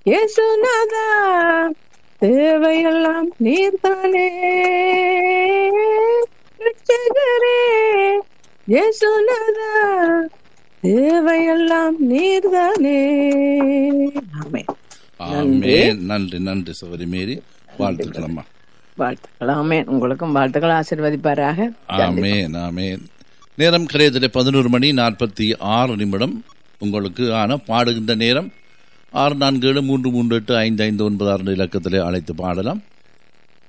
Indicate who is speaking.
Speaker 1: இயேசுநாதா தேவையெல்லாம் நீர்தானே ரட்சகரே இயேசுநாதா தேவையெல்லாம் நீர்தானே ஆமே
Speaker 2: ஆமே நன்றி நன்றி சகோதரி மேரி வாழ்த்துக்கள் அம்மா
Speaker 1: வாழ்த்துக்கள் ஆமேன் உங்களுக்கும் வாழ்த்துக்கள் ஆசீர்வதிப்பாராக
Speaker 2: ஆமேன் ஆமேன் நேரம் கரையத்திலே பதினோரு மணி நாற்பத்தி ஆறு நிமிடம் உங்களுக்கு ஆன பாடுகின்ற நேரம் ஆறு நான்கு ஏழு மூன்று மூன்று எட்டு ஐந்து ஐந்து ஒன்பது ஆறு இலக்கத்திலே அழைத்து பாடலாம்